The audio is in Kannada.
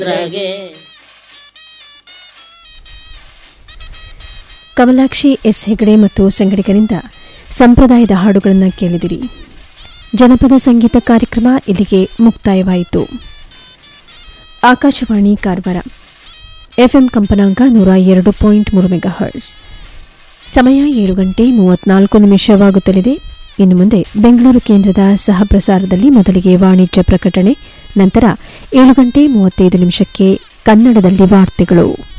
ದ್ರಾಗೆ ಕಮಲಾಕ್ಷಿ ಎಸ್ ಹೆಗಡೆ ಮತ್ತು ಸಂಗಡಿಗರಿಂದ ಸಂಪ್ರದಾಯದ ಹಾಡುಗಳನ್ನು ಕೇಳಿದಿರಿ ಜನಪದ ಸಂಗೀತ ಕಾರ್ಯಕ್ರಮ ಇಲ್ಲಿಗೆ ಮುಕ್ತಾಯವಾಯಿತು ಆಕಾಶವಾಣಿ ಕಾರವಾರ ಎಫ್ಎಂ ಕಂಪನಾಂಕ ನೂರ ಎರಡು ಪಾಯಿಂಟ್ ಮೂರು ಮೆಗಾ ಹರ್ಟ್ಸ್ ಸಮಯ ಏಳು ಗಂಟೆ ಮೂವತ್ನಾಲ್ಕು ನಿಮಿಷವಾಗುತ್ತಲಿದೆ ಇನ್ನು ಮುಂದೆ ಬೆಂಗಳೂರು ಕೇಂದ್ರದ ಸಹ ಪ್ರಸಾರದಲ್ಲಿ ಮೊದಲಿಗೆ ವಾಣಿಜ್ಯ ಪ್ರಕಟಣೆ ನಂತರ ಏಳು ಗಂಟೆ ಮೂವತ್ತೈದು ನಿಮಿಷಕ್ಕೆ ಕನ್ನಡದಲ್ಲಿ ವಾರ್ತೆಗಳು